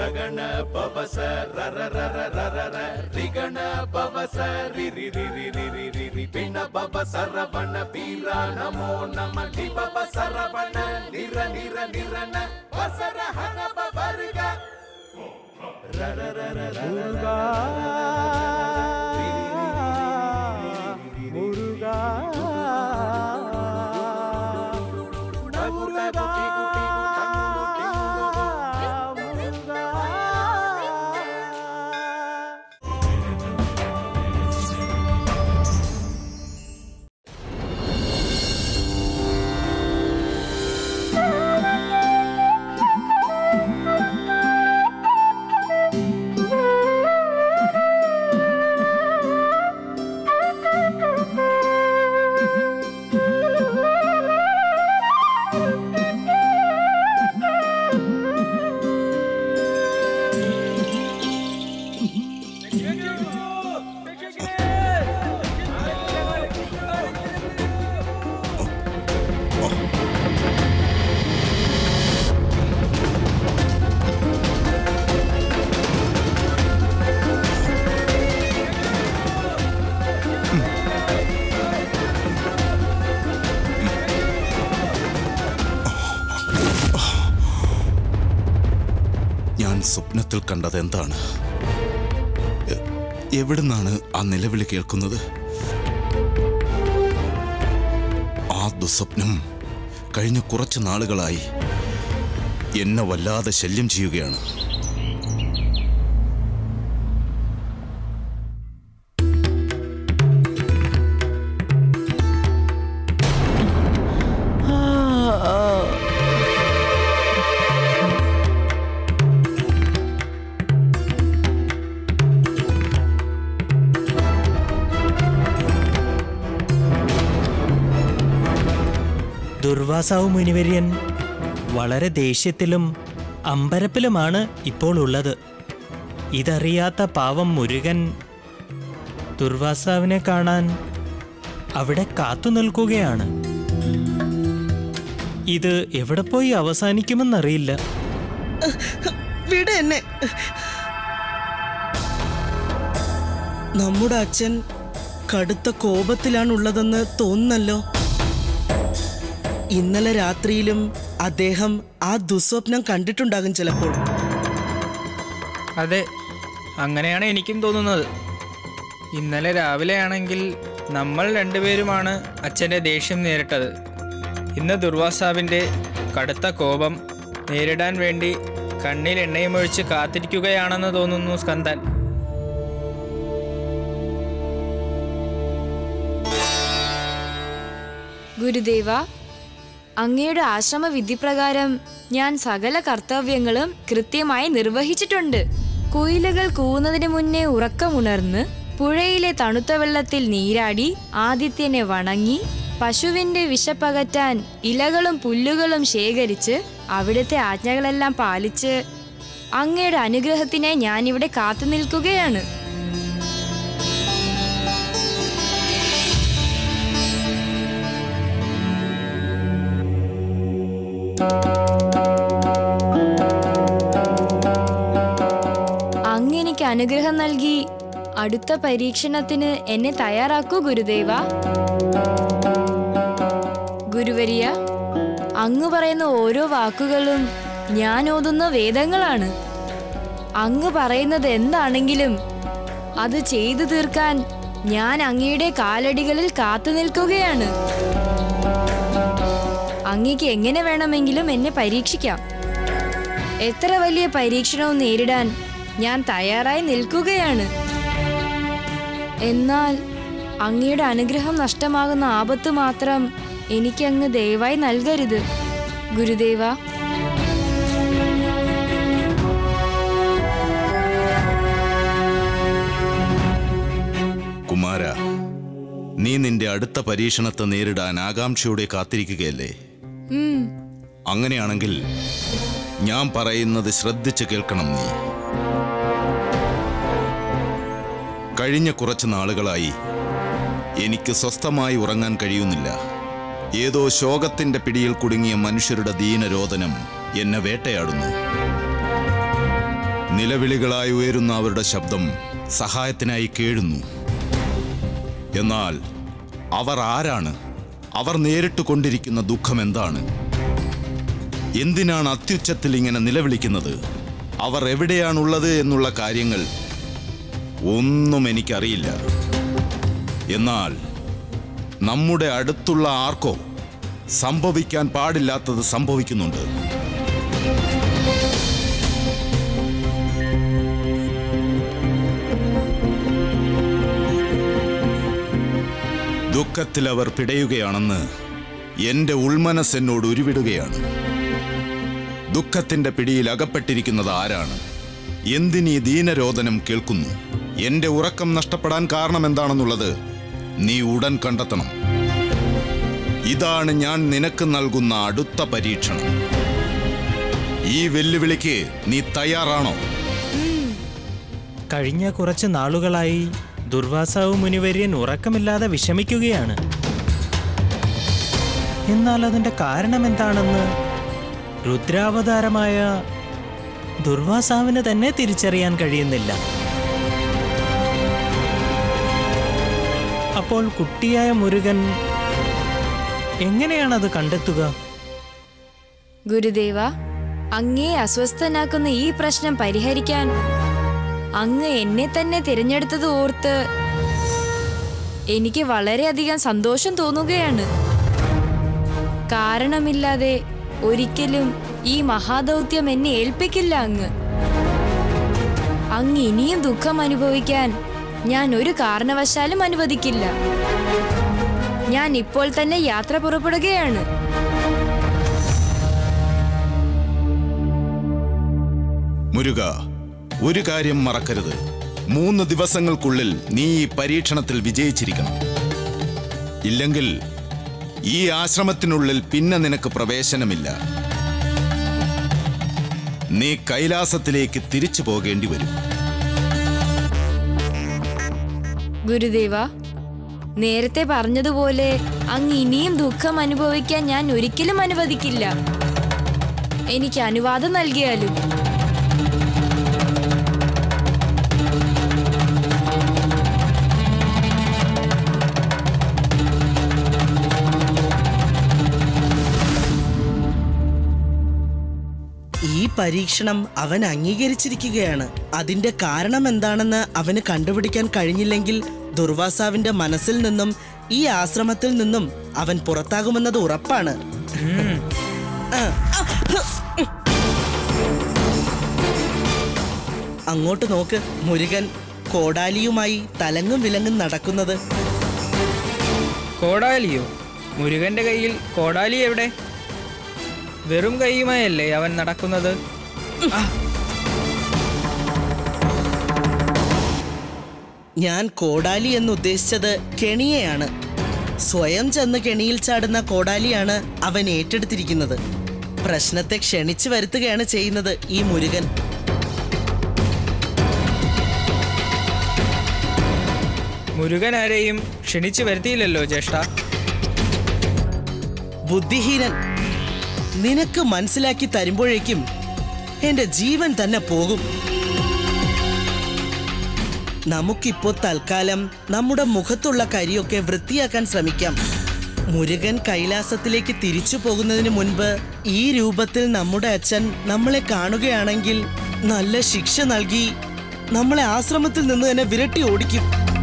ರಗಣ ಪವಸ ರರ ರರ ರರ ರ ರಿಗಣ ಪವಸ ರಿ ರಿ ರಿ ರಿ ರಿ ರಿ ರಿ ರಿ ಪಿಣ ಪವ ಸರವಣ ಪೀರ ನಮೋ ನಮ ಲಿ ಪವ ಸರವಣ ನಿರ ನಿರ ನಿರನ ವಸರ ಹನ ಪವರ್ಗ ರರ ರರ ರರ முருகா முருகா முருகா முருகா ഞാൻ സ്വപ്നത്തിൽ കണ്ടത് എന്താണ് എ- എവിടുന്നാണ് ആ നിലവിളി കേൾക്കുന്നത് ആ ദുസ്വപ്നം കഴിഞ്ഞ കുറച്ച് നാളുകളായി എന്നെ വല്ലാതെ ശല്യം ചെയ്യുകയാണ് ദുർവാസാവ് മുനിവര്യൻ വളരെ ദേഷ്യത്തിലും അമ്പരപ്പിലുമാണ് ഇപ്പോൾ ഉള്ളത് ഇതറിയാത്ത പാവം മുരുകൻ ദുർവാസാവിനെ കാണാൻ അവിടെ കാത്തു നിൽക്കുകയാണ് ഇത് എവിടെ പോയി അവസാനിക്കുമെന്നറിയില്ല വിട എന്നെ നമ്മുടെ അച്ഛൻ കടുത്ത കോപത്തിലാണുള്ളതെന്ന് തോന്നുന്നല്ലോ ഇന്നലെ രാത്രിയിലും അദ്ദേഹം ആ ദുസ്വപ്നം കണ്ടിട്ടുണ്ടാകും ചിലപ്പോൾ അതെ അങ്ങനെയാണ് എനിക്കും തോന്നുന്നത് ഇന്നലെ രാവിലെ ആണെങ്കിൽ നമ്മൾ രണ്ടുപേരുമാണ് അച്ഛൻ്റെ ദേഷ്യം നേരിട്ടത് ഇന്ന് ദുർവാസാവിൻ്റെ കടുത്ത കോപം നേരിടാൻ വേണ്ടി കണ്ണിൽ എണ്ണയുമൊഴിച്ച് കാത്തിരിക്കുകയാണെന്ന് തോന്നുന്നു സ്കന്ദൻ ഗുരുദേവ അങ്ങയുടെ ആശ്രമ വിധിപ്രകാരം ഞാൻ സകല കർത്തവ്യങ്ങളും കൃത്യമായി നിർവഹിച്ചിട്ടുണ്ട് കുയിലുകൾ കൂവുന്നതിന് മുന്നേ ഉറക്കമുണർന്ന് പുഴയിലെ തണുത്ത വെള്ളത്തിൽ നീരാടി ആദിത്യനെ വണങ്ങി പശുവിന്റെ വിശപ്പകറ്റാൻ ഇലകളും പുല്ലുകളും ശേഖരിച്ച് അവിടുത്തെ ആജ്ഞകളെല്ലാം പാലിച്ച് അങ്ങയുടെ അനുഗ്രഹത്തിനായി ഞാനിവിടെ കാത്തു നിൽക്കുകയാണ് അങ്ങ് എനിക്ക് അനുഗ്രഹം നൽകി അടുത്ത പരീക്ഷണത്തിന് എന്നെ തയ്യാറാക്കൂ ഗുരുദേവ ഗുരുവരിയ അങ്ങ് പറയുന്ന ഓരോ വാക്കുകളും ഞാൻ ഓതുന്ന വേദങ്ങളാണ് അങ്ങ് പറയുന്നത് എന്താണെങ്കിലും അത് ചെയ്തു തീർക്കാൻ ഞാൻ അങ്ങയുടെ കാലടികളിൽ കാത്തു നിൽക്കുകയാണ് അങ്ങയ്ക്ക് എങ്ങനെ വേണമെങ്കിലും എന്നെ പരീക്ഷിക്കാം എത്ര വലിയ പരീക്ഷണവും നേരിടാൻ ഞാൻ തയ്യാറായി നിൽക്കുകയാണ് എന്നാൽ അങ്ങയുടെ അനുഗ്രഹം നഷ്ടമാകുന്ന ആപത്ത് മാത്രം എനിക്കങ്ങ് ദയവായി നൽകരുത് ഗുരുദേവ കുമാര നീ നിന്റെ അടുത്ത പരീക്ഷണത്തെ നേരിടാൻ ആകാംക്ഷയോടെ കാത്തിരിക്കുകയല്ലേ ഉം, അങ്ങനെയാണെങ്കിൽ ഞാൻ പറയുന്നത് ശ്രദ്ധിച്ച് കേൾക്കണം നീ കഴിഞ്ഞ കുറച്ച് നാളുകളായി എനിക്ക് സ്വസ്ഥമായി ഉറങ്ങാൻ കഴിയുന്നില്ല ഏതോ ശോകത്തിന്റെ പിടിയിൽ കുടുങ്ങിയ മനുഷ്യരുടെ ദീനരോധനം എന്നെ വേട്ടയാടുന്നു നിലവിളികളായി ഉയരുന്ന അവരുടെ ശബ്ദം സഹായത്തിനായി കേഴുന്നു എന്നാൽ അവർ ആരാണ് അവർ നേരിട്ട് കൊണ്ടിരിക്കുന്ന ദുഃഖം എന്താണ് എന്തിനാണ് അത്യുച്ചത്തിൽ ഇങ്ങനെ നിലവിളിക്കുന്നത് അവർ എവിടെയാണുള്ളത് എന്നുള്ള കാര്യങ്ങൾ ഒന്നും എനിക്കറിയില്ല എന്നാൽ നമ്മുടെ അടുത്തുള്ള ആർക്കോ സംഭവിക്കാൻ പാടില്ലാത്തത് സംഭവിക്കുന്നുണ്ട് ദുഃഖത്തിൽ അവർ പിടയുകയാണെന്ന് എന്റെ ഉൾമനസ് എന്നോട് ഉരുവിടുകയാണ് ദുഃഖത്തിന്റെ പിടിയിൽ അകപ്പെട്ടിരിക്കുന്നത് ആരാണ് എന്തിനീ ദീനരോധനം കേൾക്കുന്നു എന്റെ ഉറക്കം നഷ്ടപ്പെടാൻ കാരണം എന്താണെന്നുള്ളത് നീ ഉടൻ കണ്ടെത്തണം ഇതാണ് ഞാൻ നിനക്ക് നൽകുന്ന അടുത്ത പരീക്ഷണം ഈ വെല്ലുവിളിക്ക് നീ തയ്യാറാണോ കഴിഞ്ഞ കുറച്ച് നാളുകളായി ദുർവാസാവ് മുനിവര്യൻ ഉറക്കമില്ലാതെ വിഷമിക്കുകയാണ് എന്നാൽ അതിന്റെ കാരണം എന്താണെന്ന് രുദ്രാവതാരമായ ദുർവാസാവിന് തന്നെ തിരിച്ചറിയാൻ കഴിയുന്നില്ല അപ്പോൾ കുട്ടിയായ മുരുകൻ എങ്ങനെയാണത് കണ്ടെത്തുക ഗുരുദേവ അങ്ങേ അസ്വസ്ഥനാക്കുന്ന ഈ പ്രശ്നം പരിഹരിക്കാൻ അങ്ങ് എന്നെ തന്നെ തിരഞ്ഞെടുത്തത് ഓർത്ത് എനിക്ക് വളരെയധികം സന്തോഷം തോന്നുകയാണ് കാരണമില്ലാതെ ഒരിക്കലും ഈ മഹാദൗത്യം എന്നെ ഏൽപ്പിക്കില്ല അങ്ങ് അങ്ങ് ഇനിയും ദുഃഖം അനുഭവിക്കാൻ ഞാൻ ഒരു കാരണവശാലും അനുവദിക്കില്ല ഞാൻ ഇപ്പോൾ തന്നെ യാത്ര പുറപ്പെടുകയാണ് മുരുക ഒരു കാര്യം മറക്കരുത് മൂന്ന് ദിവസങ്ങൾക്കുള്ളിൽ നീ ഈ പരീക്ഷണത്തിൽ വിജയിച്ചിരിക്കണം ഇല്ലെങ്കിൽ ഈ ആശ്രമത്തിനുള്ളിൽ പിന്നെ നിനക്ക് പ്രവേശനമില്ല നീ കൈലാസത്തിലേക്ക് തിരിച്ചു പോകേണ്ടി വരും ഗുരുദേവ നേരത്തെ പറഞ്ഞതുപോലെ അങ്ങ് ഇനിയും ദുഃഖം അനുഭവിക്കാൻ ഞാൻ ഒരിക്കലും അനുവദിക്കില്ല എനിക്ക് അനുവാദം നൽകിയാലും ഈ പരീക്ഷണം അവൻ അംഗീകരിച്ചിരിക്കുകയാണ് അതിന്റെ കാരണം എന്താണെന്ന് അവന് കണ്ടുപിടിക്കാൻ കഴിഞ്ഞില്ലെങ്കിൽ ദുർവാസാവിന്റെ മനസ്സിൽ നിന്നും ഈ ആശ്രമത്തിൽ നിന്നും അവൻ പുറത്താകുമെന്നത് ഉറപ്പാണ് ആ, ആ, ഹ്, ഉം. അങ്ങോട്ട് നോക്ക് മുരുകൻ കോടാലിയുമായി തലങ്ങും വിലങ്ങും നടക്കുന്നത് കോടാലിയോ മുരുകന്റെ കയ്യിൽ കോടാലി എവിടെ വെറും കൈയുമായല്ലേ അവൻ നടക്കുന്നത് ഞാൻ കോടാലി എന്ന് ഉദ്ദേശിച്ചത് കെണിയെയാണ് സ്വയം ചെന്ന് കെണിയിൽ ചാടുന്ന കോടാലിയാണ് അവൻ ഏറ്റെടുത്തിരിക്കുന്നത് പ്രശ്നത്തെ ക്ഷണിച്ചു വരുത്തുകയാണ് ചെയ്യുന്നത് ഈ മുരുകൻ മുരുകൻ ആരെയും ക്ഷണിച്ചു വരുത്തിയില്ലല്ലോ ജ്യേഷ്ഠ ബുദ്ധിഹീനൻ നിനക്ക് മനസ്സിലാക്കി തരുമ്പോഴേക്കും എന്റെ ജീവൻ തന്നെ പോകും നമുക്കിപ്പോ തൽക്കാലം നമ്മുടെ മുഖത്തുള്ള കരിയൊക്കെ വൃത്തിയാക്കാൻ ശ്രമിക്കാം മുരുകൻ കൈലാസത്തിലേക്ക് തിരിച്ചു പോകുന്നതിന് മുൻപ് ഈ രൂപത്തിൽ നമ്മുടെ അച്ഛൻ നമ്മളെ കാണുകയാണെങ്കിൽ നല്ല ശിക്ഷ നൽകി നമ്മളെ ആശ്രമത്തിൽ നിന്ന് തന്നെ വിരട്ടി ഓടിക്കും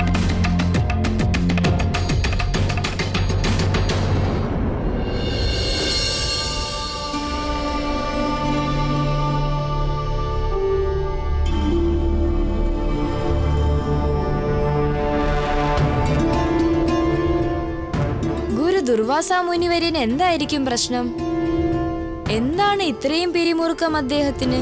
ഗുരു ദുർവാസ മുനിവര്യൻ എന്തായിരിക്കും പ്രശ്നം എന്താണ് ഇത്രയും പിരിമുറുക്കം അദ്ദേഹത്തിന്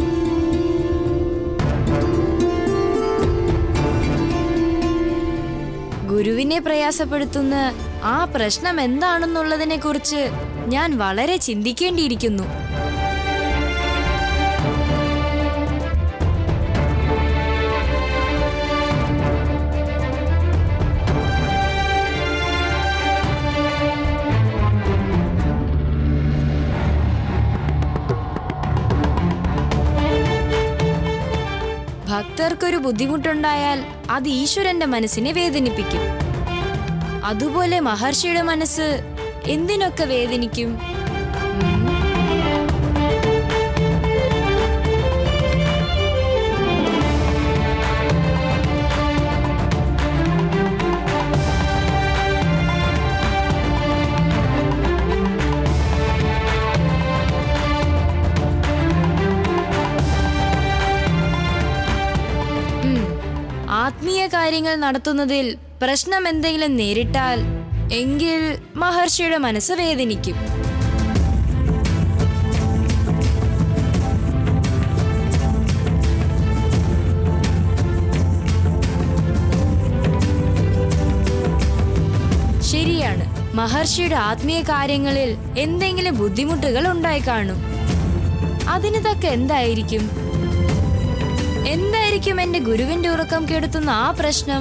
ഗുരുവിനെ പ്രയാസപ്പെടുത്തുന്ന ആ പ്രശ്നം എന്താണെന്നുള്ളതിനെ കുറിച്ച് ഞാൻ വളരെ ചിന്തിക്കേണ്ടിയിരിക്കുന്നു ഭക്തർക്കൊരു ബുദ്ധിമുട്ടുണ്ടായാൽ അത് ഈശ്വരന്റെ മനസ്സിനെ വേദനിപ്പിക്കും അതുപോലെ മഹർഷിയുടെ മനസ്സ് എന്തിനൊക്കെ വേദനിക്കും ഉം. ആത്മീയ കാര്യങ്ങൾ നടത്തുന്നതിൽ പ്രശ്നം എന്തെങ്കിലും നേരിട്ടാൽ എങ്കിൽ മഹർഷിയുടെ മനസ്സ് വേദനിക്കും ശരിയാണ് മഹർഷിയുടെ ആത്മീയ കാര്യങ്ങളിൽ എന്തെങ്കിലും ബുദ്ധിമുട്ടുകൾ ഉണ്ടായി കാണും അതിന് തക്ക എന്തായിരിക്കും എന്തായിരിക്കും എന്റെ ഗുരുവിന്റെ ഉറക്കം കെടുത്തുന്ന ആ പ്രശ്നം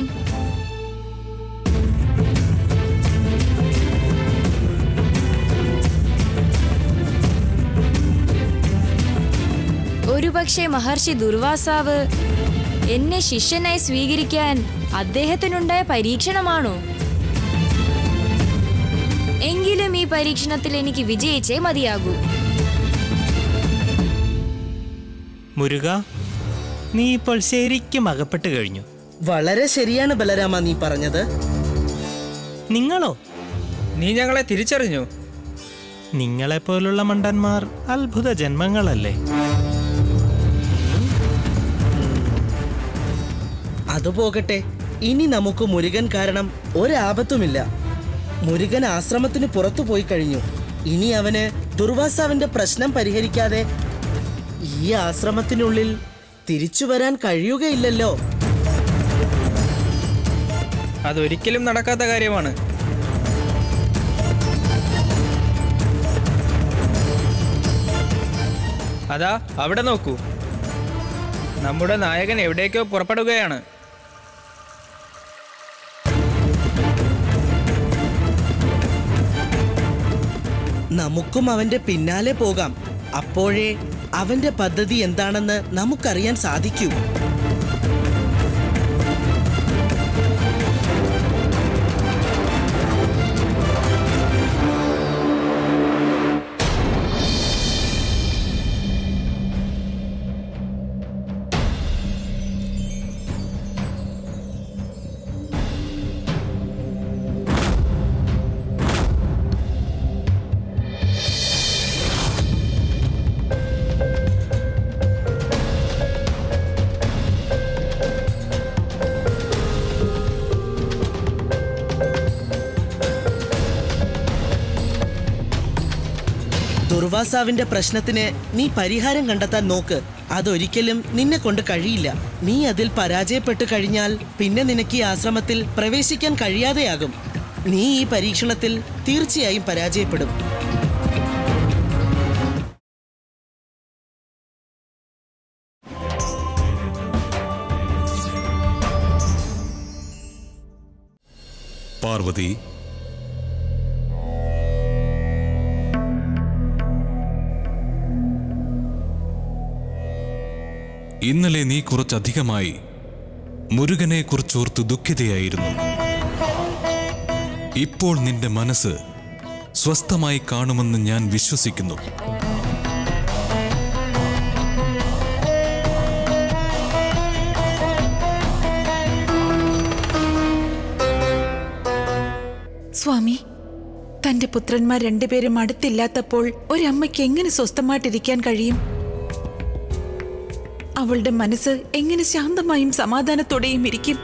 ഒരുപക്ഷെ മഹർഷി ദുർവാസാവ് എന്നെ ശിഷ്യനായി സ്വീകരിക്കാൻ അദ്ദേഹത്തിനുണ്ടായ പരീക്ഷണമാണോ എങ്കിലും ഈ പരീക്ഷണത്തിൽ എനിക്ക് വിജയിച്ചേ മതിയാകൂ മുരുക നീ ഇപ്പോൾ ശരിക്കും അകപ്പെട്ട് കഴിഞ്ഞു വളരെ ശരിയാണ് ബലരാമ നീ പറഞ്ഞത് നിങ്ങളോ നീ ഞങ്ങളെ തിരിച്ചറിഞ്ഞു നിങ്ങളെപ്പോലുള്ള മണ്ടന്മാർ അത്ഭുത ജന്മങ്ങളല്ലേ അത് പോകട്ടെ ഇനി നമുക്ക് മുരുകൻ കാരണം ഒരാപത്തുമില്ല മുരുകൻ ആശ്രമത്തിന് പുറത്തു പോയി കഴിഞ്ഞു ഇനി അവന് ദുർവാസാവിന്റെ പ്രശ്നം പരിഹരിക്കാതെ ഈ ആശ്രമത്തിനുള്ളിൽ തിരിച്ചു വരാൻ കഴിയുകയില്ലല്ലോ അതൊരിക്കലും നടക്കാത്ത കാര്യമാണ് അതാ അവിടെ നോക്കൂ നമ്മുടെ നായകൻ എവിടേക്കോ പുറപ്പെടുകയാണ് നമുക്കും അവന്റെ പിന്നാലെ പോകാം അപ്പോഴേ അവന്റെ പദ്ധതി എന്താണെന്ന് നമുക്കറിയാൻ സാധിക്കൂ ദുർവാസാവിന്റെ പ്രശ്നത്തിന് നീ പരിഹാരം കണ്ടെത്താൻ നോക്ക് അതൊരിക്കലും നിന്നെ കൊണ്ട് കഴിയില്ല നീ അതിൽ പരാജയപ്പെട്ടു കഴിഞ്ഞാൽ പിന്നെ നിനക്ക് ഈ ആശ്രമത്തിൽ പ്രവേശിക്കാൻ കഴിയാതെയാകും നീ ഈ പരീക്ഷണത്തിൽ തീർച്ചയായും പരാജയപ്പെടും പാർവതി ഇന്നലെ നീ കുറച്ചധികമായി മുരുകനെ കുറിച്ചോർത്ത് ദുഃഖിതയായിരുന്നു ഇപ്പോൾ നിന്റെ മനസ്സ് സ്വസ്ഥമായി കാണുമെന്ന് ഞാൻ വിശ്വസിക്കുന്നു സ്വാമി തന്റെ പുത്രന്മാർ രണ്ടുപേരും അടുത്തില്ലാത്തപ്പോൾ ഒരമ്മയ്ക്ക് എങ്ങനെ സ്വസ്ഥമായിട്ടിരിക്കാൻ കഴിയും അവളുടെ മനസ്സ് എങ്ങനെ ശാന്തമായും സമാധാനത്തോടെയും ഇരിക്കും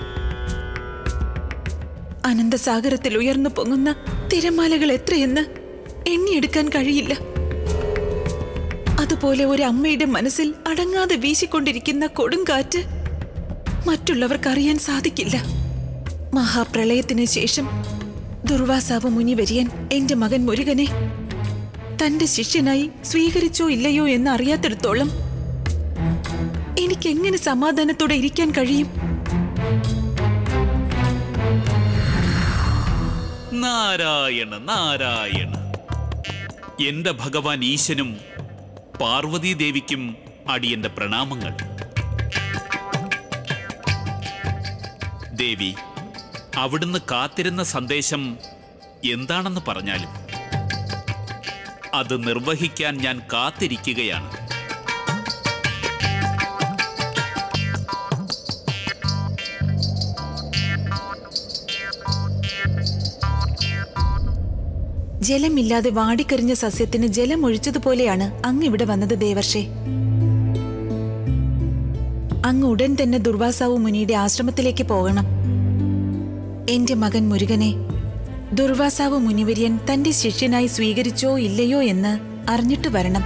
അനന്തസാഗരത്തിൽ ഉയർന്നു പൊങ്ങുന്ന തിരമാലകൾ എത്രയെന്ന് എണ്ണിയെടുക്കാൻ കഴിയില്ല അതുപോലെ ഒരു അമ്മയുടെ മനസ്സിൽ അടങ്ങാതെ വീശിക്കൊണ്ടിരിക്കുന്ന കൊടുങ്കാറ്റ് മറ്റുള്ളവർക്ക് അറിയാൻ സാധിക്കില്ല മഹാപ്രളയത്തിന് ശേഷം ദുർവാസാവ് മുനിവരിയൻ എന്റെ മകൻ മുരുകനെ തന്റെ ശിഷ്യനായി സ്വീകരിച്ചോ ഇല്ലയോ എന്ന് അറിയാത്തിടത്തോളം എനിക്ക് എങ്ങനെ സമാധാനത്തോടെ ഇരിക്കാൻ കഴിയും നാരായണ നാരായണ എന്റെ ഭഗവാൻ ഈശനും പാർവതീദേവിക്കും അടിയന്റെ പ്രണാമങ്ങൾ ദേവി അവിടുന്ന് കാത്തിരുന്ന സന്ദേശം എന്താണെന്ന് പറഞ്ഞാലും അത് നിർവഹിക്കാൻ ഞാൻ കാത്തിരിക്കുകയാണ് ജലമില്ലാതെ വാടിക്കരിഞ്ഞ സസ്യത്തിന് ജലം ഒഴിച്ചതുപോലെയാണ് അങ്ങ് ഇവിടെ വന്നത് ദേവർഷേ അങ്ങ് ഉടൻ തന്നെ ദുർവാസാവു മുനിയുടെ ആശ്രമത്തിലേക്ക് പോകണം എന്റെ മകൻ മുരുകനെ ദുർവാസാവു മുനിവര്യൻ തന്റെ ശിഷ്യനായി സ്വീകരിച്ചോ ഇല്ലയോ എന്ന് അറിഞ്ഞിട്ട് വരണം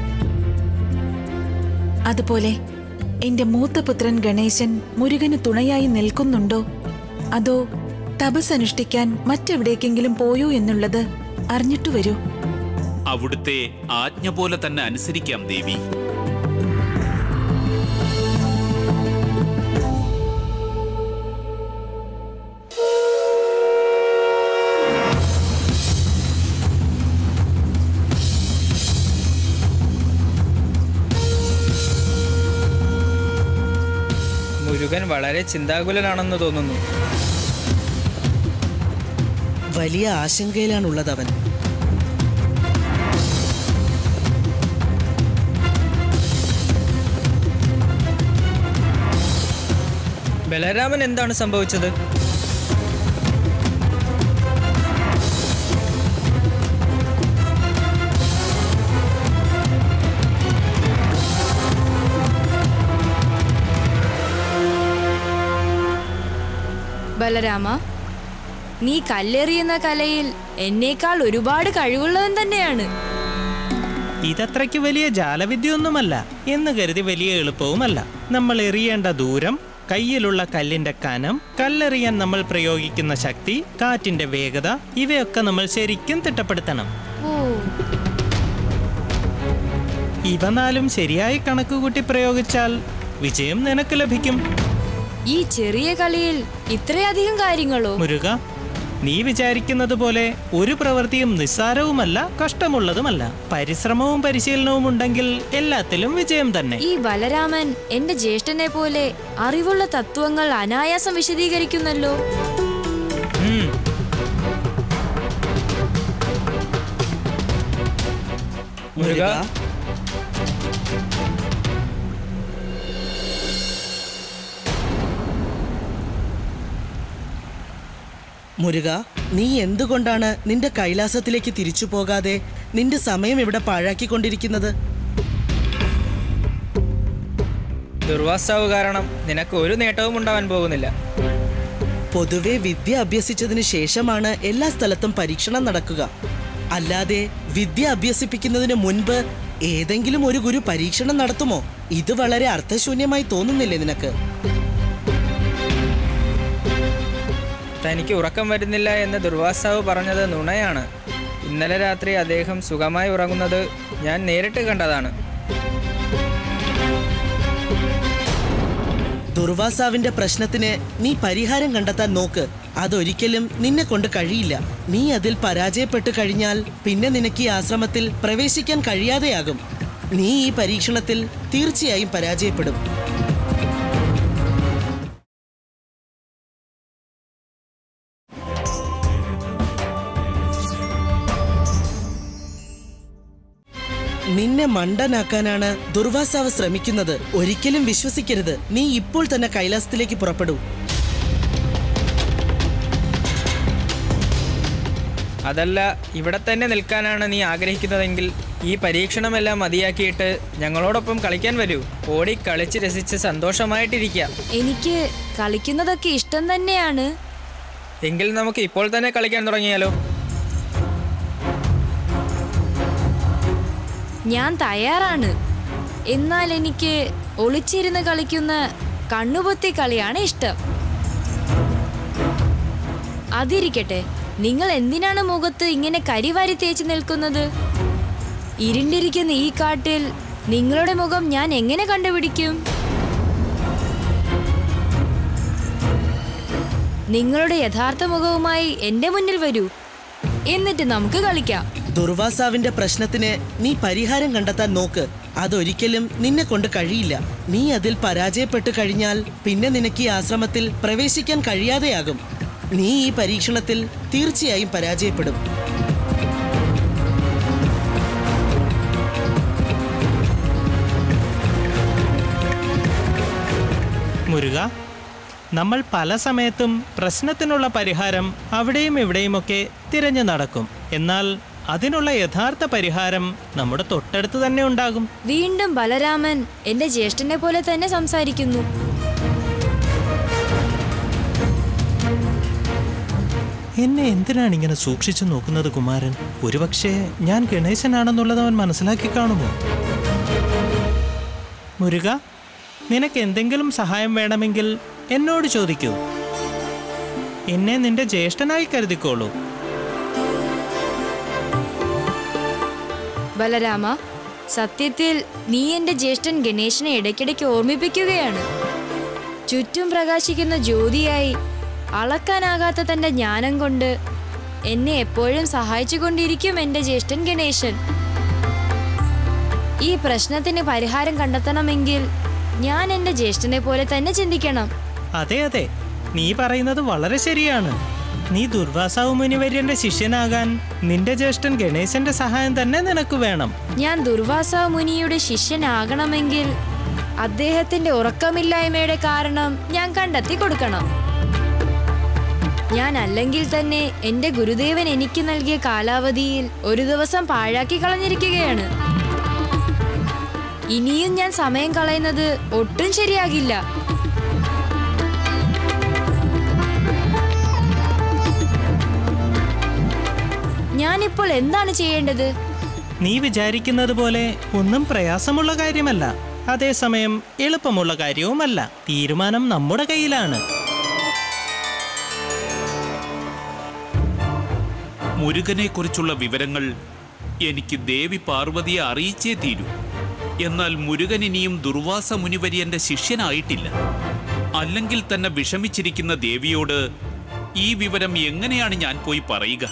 അതുപോലെ എന്റെ മൂത്ത പുത്രൻ ഗണേശൻ മുരുകന് തുണയായി നിൽക്കുന്നുണ്ടോ അതോ തപസ് അനുഷ്ഠിക്കാൻ മറ്റെവിടേക്കെങ്കിലും പോയോ എന്നുള്ളത് അറിഞ്ഞിട്ടു വരൂ അവിടുത്തെ ആജ്ഞ പോലെ തന്നെ അനുസരിക്കാം ദേവി മുരുകൻ വളരെ ചിന്താകുലനാണെന്ന് തോന്നുന്നു വലിയ ആശങ്കയിലാണുള്ളത് അവൻ ബലരാമൻ എന്താണ് സംഭവിച്ചത് ബലരാമ നീ കല്ലെറിയുന്ന കലയിൽ എന്നേക്കാൾ ഒരുപാട് കഴിവുള്ളവൻ തന്നെയാണ് ഇതത്രയ്ക്ക് വലിയ ജാലവിദ്യയൊന്നുമല്ല എന്ന് കരുതി വലിയ എളുപ്പവുമല്ല നമ്മൾ എറിയേണ്ട ദൂരം കയ്യിലുള്ള കല്ലിന്റെ കനം കല്ലെറിയാൻ നമ്മൾ പ്രയോഗിക്കുന്ന ശക്തി കാറ്റിന്റെ വേഗത ഇവയൊക്കെ നമ്മൾ ശരിക്കും തിട്ടപ്പെടുത്തണം ഓ ഇവ നാലും ശരിയായി കണക്കുകൂട്ടി പ്രയോഗിച്ചാൽ വിജയം നിനക്ക് ലഭിക്കും ഈ ചെറിയ കളിയിൽ ഇത്രയധികം കാര്യങ്ങളോ മുരുക നീ വിചാരിക്കുന്നത് പോലെ ഒരു പ്രവൃത്തിയും നിസ്സാരവുമല്ല കഷ്ടമുള്ളതുമല്ല പരിശ്രമവും പരിശീലനവും ഉണ്ടെങ്കിൽ എല്ലാത്തിലും വിജയം തന്നെ ഈ ബലരാമൻ എന്റെ ജ്യേഷ്ഠനെ പോലെ അറിവുള്ള തത്വങ്ങൾ അനായാസം വിശദീകരിക്കുന്നല്ലോ ഉം. മുരുക മുരുക നീ എന്തുകൊണ്ടാണ് നിന്റെ കൈലാസത്തിലേക്ക് തിരിച്ചു പോകാതെ നിന്റെ സമയം ഇവിടെ പാഴാക്കിക്കൊണ്ടിരിക്കുന്നത് ദുർവാസാവ് കാരണം നിനക്ക് ഒരു നേട്ടവും ഉണ്ടാവാൻ പോകുന്നില്ല പൊതുവെ വിദ്യ അഭ്യസിച്ചതിന് ശേഷമാണ് എല്ലാ സ്ഥലത്തും പരീക്ഷണം നടക്കുക അല്ലാതെ വിദ്യ അഭ്യസിപ്പിക്കുന്നതിന് മുൻപ് ഏതെങ്കിലും ഒരു ഗുരു പരീക്ഷണം നടത്തുമോ ഇത് വളരെ അർത്ഥശൂന്യമായി തോന്നുന്നില്ലേ നിനക്ക് തനിക്ക് ഉറക്കം വരുന്നില്ല എന്ന് ദുർവാസാവ് പറഞ്ഞത് നുണയാണ് ഇന്നലെ രാത്രി അദ്ദേഹം സുഖമായി ഉറങ്ങുന്നത് ഞാൻ നേരിട്ട് കണ്ടതാണ് ദുർവാസാവിന്റെ പ്രശ്നത്തിന് നീ പരിഹാരം കണ്ടെത്താൻ നോക്ക് അതൊരിക്കലും നിന്നെ കൊണ്ട് കഴിയില്ല നീ അതിൽ പരാജയപ്പെട്ടു കഴിഞ്ഞാൽ പിന്നെ നിനക്ക് ഈ ആശ്രമത്തിൽ പ്രവേശിക്കാൻ കഴിയാതെയാകും നീ ഈ പരീക്ഷണത്തിൽ തീർച്ചയായും പരാജയപ്പെടും നിന്നെ മണ്ടനാക്കാനാണ് ദുർവാസാവ് ശ്രമിക്കുന്നത് ഒരിക്കലും വിശ്വസിക്കരുത് നീ ഇപ്പോൾ തന്നെ കൈലാസത്തിലേക്ക് പുറപ്പെടൂ അതല്ല ഇവിടെ തന്നെ നിൽക്കാനാണ് നീ ആഗ്രഹിക്കുന്നതെങ്കിൽ ഈ പരീക്ഷണമെല്ലാം മതിയാക്കിയിട്ട് ഞങ്ങളോടൊപ്പം കളിക്കാൻ വരൂ ഓടി കളിച്ച് രസിച്ച് സന്തോഷമായിട്ടിരിക്കാം എനിക്ക് കളിക്കുന്നതൊക്കെ ഇഷ്ടം തന്നെയാണ് എങ്കിൽ നമുക്ക് ഇപ്പോൾ തന്നെ കളിക്കാൻ തുടങ്ങിയാലോ ഞാൻ തയ്യാറാണ് എന്നാൽ എനിക്ക് ഒളിച്ചിരുന്ന് കളിക്കുന്ന കണ്ണുപൊത്തി കളിയാണ് ഇഷ്ടം അതിരിക്കട്ടെ നിങ്ങൾ എന്തിനാണ് മുഖത്ത് ഇങ്ങനെ കരിവാരി തേച്ച് നിൽക്കുന്നത് ഇരുണ്ടിരിക്കുന്ന ഈ കാട്ടിൽ നിങ്ങളുടെ മുഖം ഞാൻ എങ്ങനെ കണ്ടുപിടിക്കും നിങ്ങളുടെ യഥാർത്ഥ മുഖവുമായി എന്റെ മുന്നിൽ വരൂ എന്നിട്ട് നമുക്ക് കളിക്കാം ദുർവാസാവിന്റെ പ്രശ്നത്തിന് നീ പരിഹാരം കണ്ടെത്താൻ നോക്ക് അതൊരിക്കലും നിന്നെ കൊണ്ട് കഴിയില്ല നീ അതിൽ പരാജയപ്പെട്ടു കഴിഞ്ഞാൽ പിന്നെ നിനക്ക് ഈ ആശ്രമത്തിൽ പ്രവേശിക്കാൻ കഴിയാതെയാകും നീ ഈ പരീക്ഷണത്തിൽ തീർച്ചയായും പരാജയപ്പെടും മുരുക നമ്മൾ പല സമയത്തും പ്രശ്നത്തിനുള്ള പരിഹാരം അവിടെയും ഇവിടെയുമൊക്കെ തിരഞ്ഞു നടക്കും എന്നാൽ അതിനുള്ള യഥാർത്ഥ പരിഹാരം നമ്മുടെ തൊട്ടടുത്ത് തന്നെ ഉണ്ടാകും വീണ്ടും ബലരാമൻ എന്റെ ജ്യേഷ്ഠനെ പോലെ തന്നെ സംസാരിക്കുന്നു എന്നെ എന്തിനാണ് ഇങ്ങനെ സൂക്ഷിച്ചു നോക്കുന്നത് കുമാരൻ ഒരുപക്ഷെ ഞാൻ ഗണേശനാണെന്നുള്ളത് അവൻ മനസ്സിലാക്കി കാണുമോ മുരുക നിനക്ക് എന്തെങ്കിലും സഹായം വേണമെങ്കിൽ എന്നോട് ചോദിക്കൂ എന്നെ നിന്റെ ജ്യേഷ്ഠനായി കരുതിക്കോളൂ ബലരാമ സത്യത്തിൽ നീ എന്റെ ജ്യേഷ്ഠൻ ഗണേശനെ ഇടയ്ക്കിടയ്ക്ക് ഓർമ്മിപ്പിക്കുകയാണ് ചുറ്റും പ്രകാശിക്കുന്ന ജ്യോതിയായി അളക്കാനാകാത്ത തന്റെ ജ്ഞാനം കൊണ്ട് എന്നെ എപ്പോഴും സഹായിച്ചുകൊണ്ടിരിക്കും എന്റെ ജ്യേഷ്ഠൻ ഗണേശൻ ഈ പ്രശ്നത്തിന് പരിഹാരം കണ്ടെത്തണമെങ്കിൽ ഞാൻ എന്റെ ജ്യേഷ്ഠനെ പോലെ തന്നെ ചിന്തിക്കണം അതെ അതെ നീ പറയുന്നത് വളരെ ശരിയാണ് നീ ദുർവാസാവ് മുനിവര്യന്റെ ശിഷ്യനാകാൻ നിന്റെ ജ്യേഷ്ഠൻ ഗണേശന്റെ സഹായം തന്നെ നിനക്ക് വേണം ഞാൻ ദുർവാസ മുനിയുടെ ശിഷ്യനാകണമെങ്കിൽ അദ്ദേഹത്തിന്റെ ഉറക്കമില്ലായ്മയുടെ കാരണം ഞാൻ കണ്ടെത്തി കൊടുക്കണം ഞാൻ അല്ലെങ്കിൽ തന്നെ എന്റെ ഗുരുദേവൻ എനിക്ക് നൽകിയ കാലാവധിയിൽ ഒരു ദിവസം പാഴാക്കി കളഞ്ഞിരിക്കുകയാണ് ഇനിയും ഞാൻ സമയം കളയുന്നത് ഒട്ടും ശരിയാകില്ല ഞാനിപ്പോൾ എന്താണ് ചെയ്യേണ്ടത് നീ വിചാരിക്കുന്നത് പോലെ ഒന്നും പ്രയാസമുള്ള കാര്യമല്ല അതേസമയം എളുപ്പമുള്ള കാര്യവുമല്ല തീരുമാനം നമ്മുടെ കയ്യിലാണ് മുരുകനെക്കുറിച്ചുള്ള വിവരങ്ങൾ എനിക്ക് ദേവി പാർവതിയെ അറിയിച്ചേ തീരൂ എന്നാൽ മുരുകൻ ഇനിയും ദുർവാസ മുനിവര്യന്റെ ശിഷ്യനായിട്ടില്ല അല്ലെങ്കിൽ തന്നെ വിഷമിച്ചിരിക്കുന്ന ദേവിയോട് ഈ വിവരം എങ്ങനെയാണ് ഞാൻ പോയി പറയുക